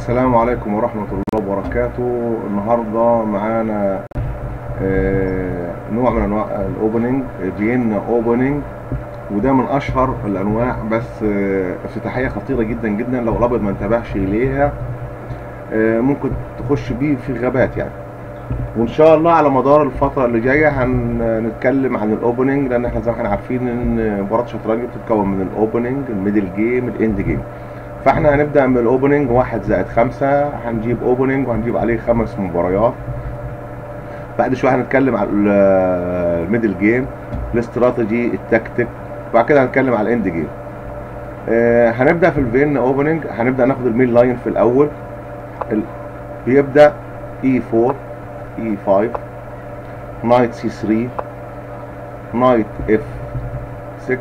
السلام عليكم ورحمة الله وبركاته النهاردة معانا آه، نوع من انواع الاوبننج فيينا اوبننج وده من اشهر الانواع بس آه، افتتاحية خطيرة جدا جدا لو الابيض ما انتبهش اليها آه، ممكن تخش بيه في غابات يعني وان شاء الله على مدار الفترة اللي جاية هنتكلم عن الاوبننج لان احنا زي ما احنا عارفين ان مباراة الشطرنج بتتكون من الاوبننج الميدل جيم الاند جيم فاحنا هنبدأ من الاوبننج واحد زائد خمسة هنجيب اوبننج وهنجيب عليه خمس مباريات بعد شوية هنتكلم على ال- الميدل جيم الاستراتيجي التكتيك وبعد كده هنتكلم على الاند جيم آه، هنبدأ في الفين اوبننج هنبدأ ناخد المين لاين في الاول ال- بيبدأ اي 4 اي 5 نايت سي 3 نايت اف 6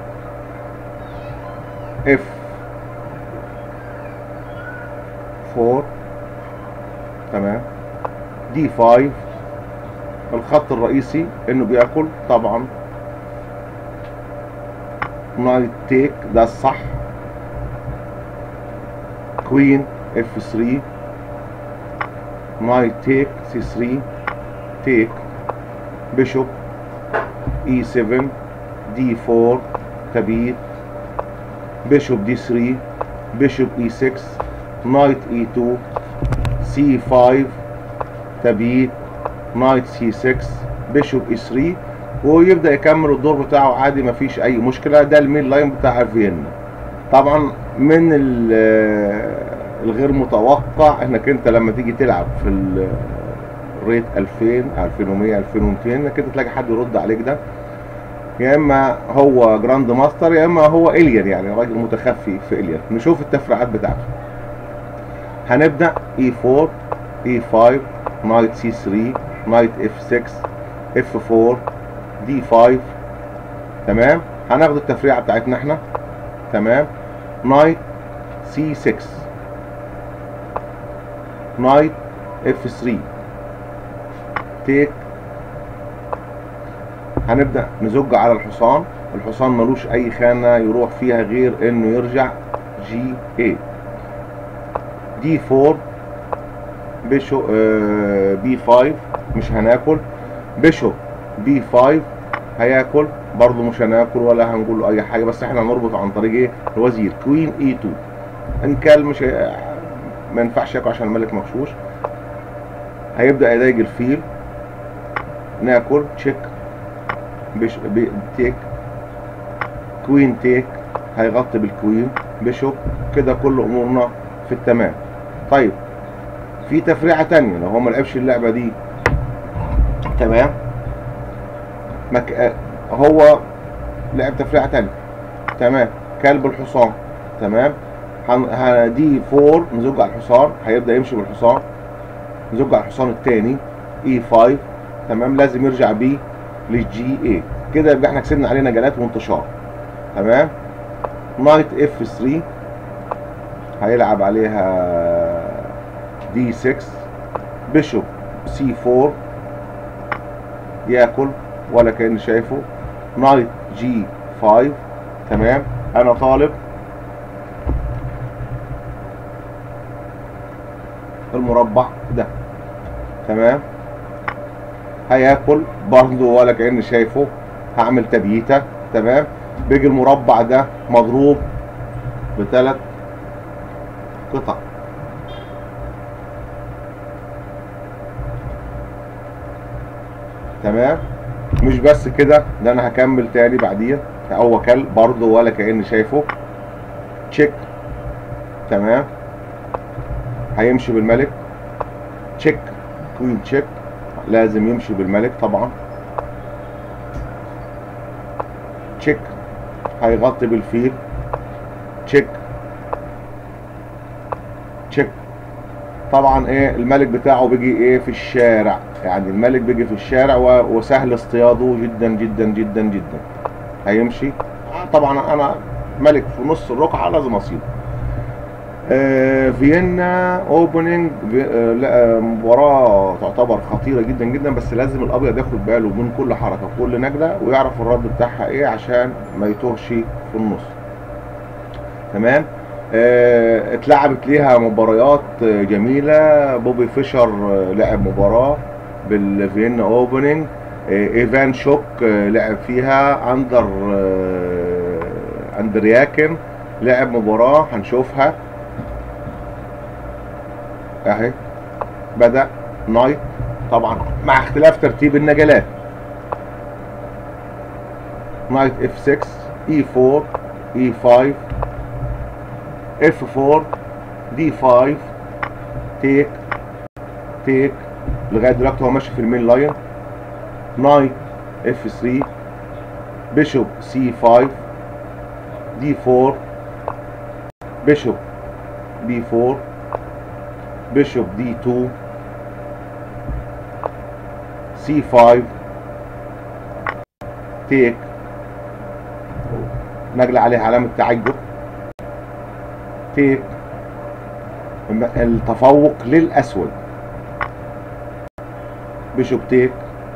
اف 4 تمام دي 5 الخط الرئيسي انه بياكل طبعا نايت تيك ده الصح كوين اف 3 نايت تيك سي 3 تيك بيشوب اي 7 دي 4 تبيت بيشوب دي 3 بيشوب اي 6 نايت اي 2 سي 5 تبيت نايت سي 6 بيشوب اي 3 ويبدا يكمل الدور بتاعه عادي مفيش اي مشكله ده المين لاين بتاع فيينا طبعا من ال- الغير متوقع انك انت لما تيجي تلعب في ال- الريت 2000 2100 2200 انك انت تلاقي حد يرد عليك ده يا اما هو جراند ماستر يا اما هو الين يعني راجل متخفي في الين نشوف التفريعات بتاعته هنبدا اي 4 اي 5 نايت سي 3 نايت اف 6 اف 4 دي 5 تمام هناخد التفريعه بتاعتنا احنا تمام نايت سي 6 نايت اف 3 تيك هنبدأ نزج على الحصان الحصان ملوش اي خانة يروح فيها غير انه يرجع جي اي دي 4 بيشو آه بي 5 مش هناكل بيشوب بي 5 هياكل برضه مش هناكل ولا هنقول له اي حاجه بس احنا هنربط عن طريق ايه الوزير كوين اي 2 ان كان مش هي- ما ينفعش ياكل عشان الملك مغشوش هيبدا يضايق الفيل ناكل تشيك بش بي تيك كوين تيك هيغطي بالكوين بيشوب كده كل امورنا في التمام طيب في تفريعه تانية لو هو ما لعبش اللعبه دي تمام مك... آه، هو لعب تفريعه تانية تمام كلب الحصان تمام هن... هن... دي 4 نزج على الحصان هيبدا يمشي بالحصان نزج على الحصان التاني اي 5 تمام لازم يرجع بيه للجي اي كده يبقى احنا كسبنا عليه نجلات وانتشار تمام نايت اف 3 هيلعب عليها دي 6 بيشوب سي 4 ياكل ولا كأني شايفه نايت جي 5 تمام انا طالب المربع ده تمام هياكل برضه ولا كأني شايفه هعمل تبييته تمام بيجي المربع ده مضروب بثلاث قطع تمام مش بس كده ده انا هكمل تاني بعديه هو كل برضه ولا كأني شايفه تشيك تمام هيمشي بالملك تشيك كوين تشيك لازم يمشي بالملك طبعا تشيك هيغطي بالفيل تشيك تشيك طبعا ايه الملك بتاعه بيجي ايه في الشارع يعني الملك بيجي في الشارع و- وسهل اصطياده جدا جدا جدا جدا هيمشي طبعا انا ملك في نص الرقعه لازم اصيده آه، فيينا اوبننج في- آه، لا، آه، مباراة تعتبر خطيرة جدا جدا بس لازم الابيض ياخد باله من كل حركة كل نجلة ويعرف الرد بتاعها ايه عشان ما يتوهش في النص تمام آه، اتلعبت ليها مباريات آه، جميلة بوبي فيشر آه، لعب مباراة بالفيينا اوبننج آه، ايفان شوك آه، لعب فيها اندر آه، اندرياكن لعب مباراة هنشوفها اهي بدأ نايت طبعا مع اختلاف ترتيب النجلات نايت اف 6 اي 4 اي 5 اف 4 دي 5 تيك تيك لغايه دلوقتي هو ماشي في المين لاين نايت اف 3 بيشوب سي 5 دي 4 بيشوب بي 4 بيشوب دي 2 سي 5 تيك نجلة عليها علامة تعجب تيك التفوق للأسود بيشوب تيك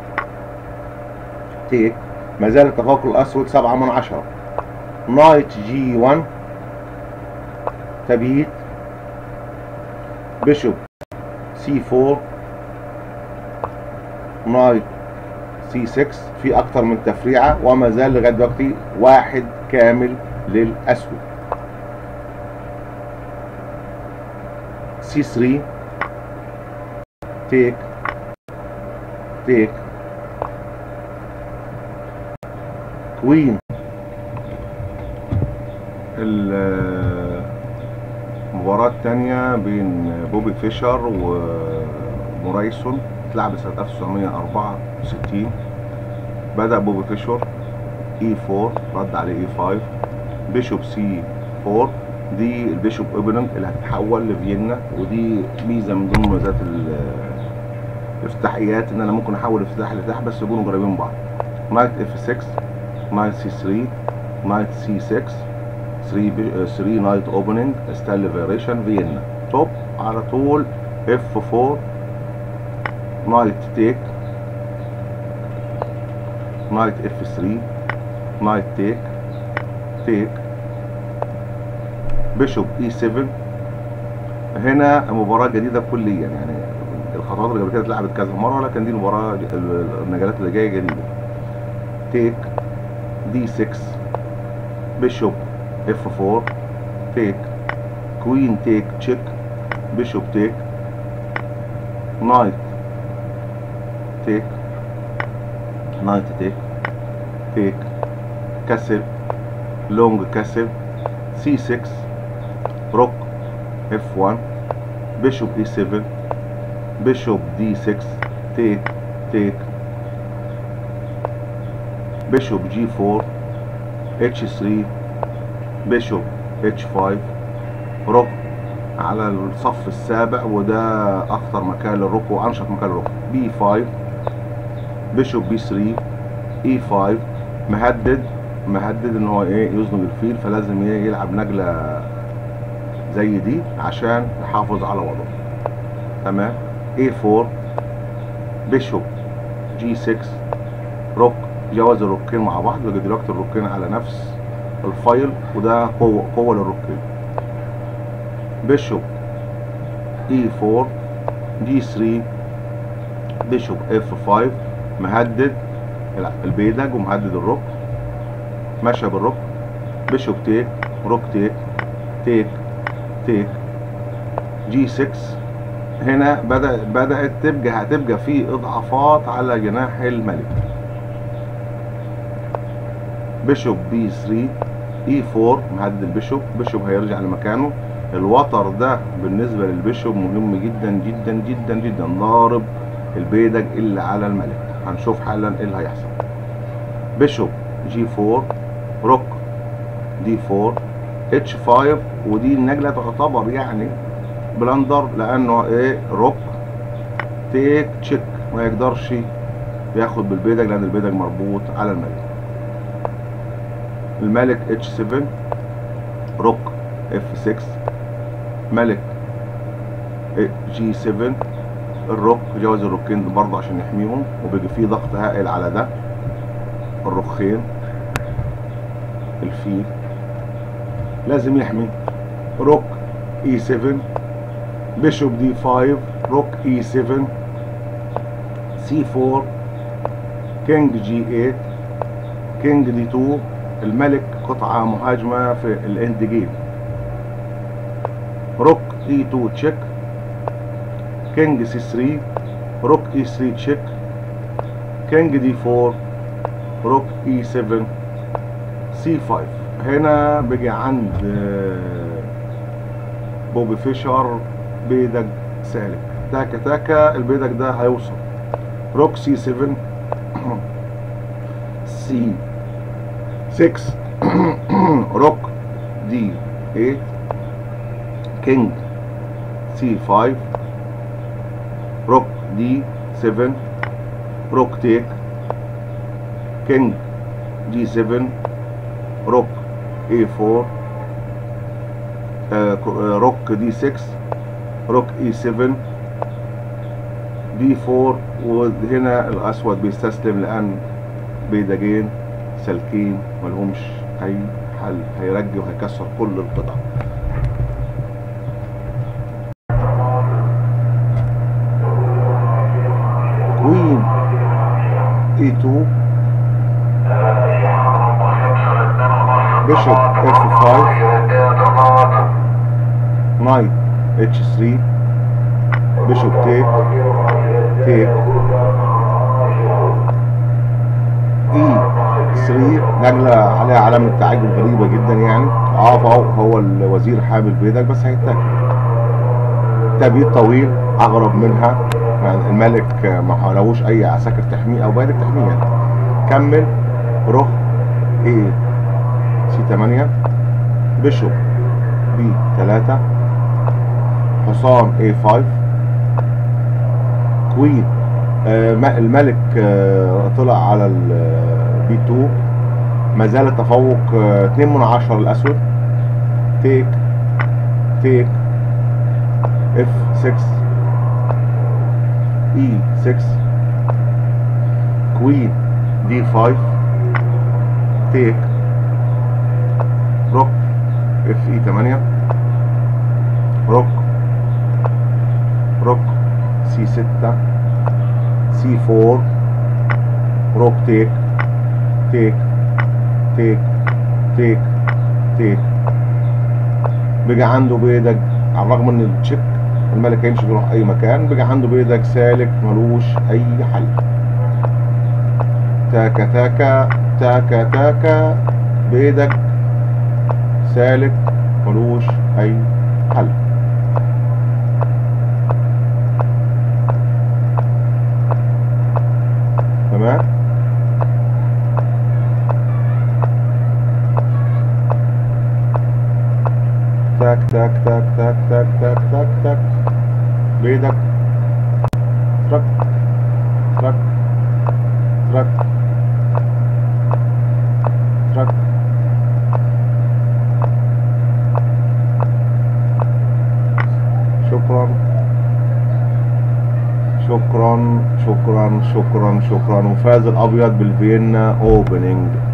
تيك ما زال التفوق الأسود سبعة من عشرة نايت جي 1 تبييت بيشوب سي 4 نايت سي 6 في اكتر من تفريعه وما زال لغايه دلوقتي واحد كامل للاسود سي 3 تيك تيك كوين المباراة التانية بين بوبي فيشر ومورايسون اتلعبت سنة 1964 بدأ بوبي فيشر اي 4 رد عليه اي 5 بيشوب سي 4 دي البيشوب اوبننج اللي هتتحول لفيينا ودي ميزة من ضمن مميزات ال- الافتتاحيات ان انا ممكن احول افتتاح لافتتاح بس يكونوا قريبين من بعض نايت اف 6 نايت سي 3 نايت سي 6 3 بي- 3 نايت اوبننج ستانلي فيريشن فيينا توب على طول اف 4 نايت تيك نايت اف 3 نايت تيك تيك بيشوب اي 7 هنا مباراة جديدة كليا يعني الخطوات اللي قبل كده اتلعبت كذا مرة لكن دي المباراة ال- النجلات اللي جاية جديدة تيك دي 6 بيشوب اف 4 تيك كوين تيك تشيك بيشوب تيك نايت تيك نايت تيك تيك كسر لونج كسر سي 6 روك اف 1 بيشوب اي 7 بيشوب دي 6 تيك تيك بيشوب جي 4 اتش 3 بيشوب اتش 5 روك على الصف السابع وده اخطر مكان للروك وانشط مكان للروك بي 5 بيشوب بي 3 اي 5 مهدد مهدد ان هو ايه يزنق الفيل فلازم ايه يلعب نجله زي دي عشان يحافظ على وضعه تمام اي 4 بيشوب جي 6 روك جواز الروكين مع بعض لقى دلوقتي الروكين على نفس الفايل وده قوة قوة للروكين بيشوب اي 4 دي 3 بيشوب اف 5 مهدد البيدج ومهدد الروك ماشية بالروك بيشوب تيك روك تيك تيك تيك جي 6 هنا بدأ بدأت تبقى هتبقى في اضعافات على جناح الملك بيشوب بي 3 اي 4 مهدد البيشوب بيشوب هيرجع لمكانه الوتر ده بالنسبة للبيشوب مهم جدا جدا جدا جدا ضارب البيدج اللي على الملك هنشوف حالا ايه اللي هيحصل بيشوب جي 4 روك دي 4 اتش 5 ودي النجلة تعتبر يعني بلندر لانه ايه روك تيك تشيك ما يقدرش ياخد بالبيدج لان البيدج مربوط على الملك الملك اتش 7 روك اف 6 ملك جي 7 الروك جواز الروكين برضه عشان يحميهم وبيجي فيه ضغط هائل على ده الرخين الفيل لازم يحمي روك اي 7 بيشوب دي 5 روك اي 7 سي 4 كينج جي 8 كينج دي 2 الملك قطعة مهاجمة في الاند جيم روك اي 2 تشيك كينج سي 3 روك اي 3 تشيك كينج دي 4 روك اي 7 سي 5 هنا بيجي عند آه، بوبي فيشر بيدق سالك تاكا تاكا البيدق ده هيوصل روك سي 7 سي 6 روك دي 8 كينج سي 5 روك دي 7 روك تيك كينج جي 7 روك اي 4 آه، كو- آه، روك دي 6 روك اي 7 دي 4 وهنا الاسود بيستسلم لان بيدجين سالكين ملهمش اي حل هيرجي وهيكسر كل القطع كوين اي 2 بيشوب اف 5 نايت اتش 3 بيشوب تيك تيك اي 3 نجلة عليها علامة تعجب غريبة جدا يعني اه فهو هو الوزير حامل بيدك بس هيتاكل تبييت طويل اغرب منها يعني الملك ما حولوش اي عساكر تحميه او بالك تحميه يعني. كمل روح ايه سي 8 بيشوب بي 3 حصان اي 5 كوين آه ما- الملك آه طلع على البي 2 ما زال التفوق 2 من 10 الاسود تيك تيك اف 6 اي 6 كوين دي 5 تيك روك اف اي 8 روك روك سي 6 سي 4 روك تيك تيك تيك تيك تيك بقى عنده بيدك على الرغم ان التشيك الملك هيمشي يروح اي مكان بقى عنده بيدك سالك ملوش اي حل تاكا تاكا تاكا تاكا بيدك سالك ملوش اي حل تمام تاك تاك تاك تاك تاك تاك تاك تاك بيدك ترك ترك ترك ترك شكرا شكرا شكرا شكرا شكرا وفاز الابيض بالفيينا اوبننج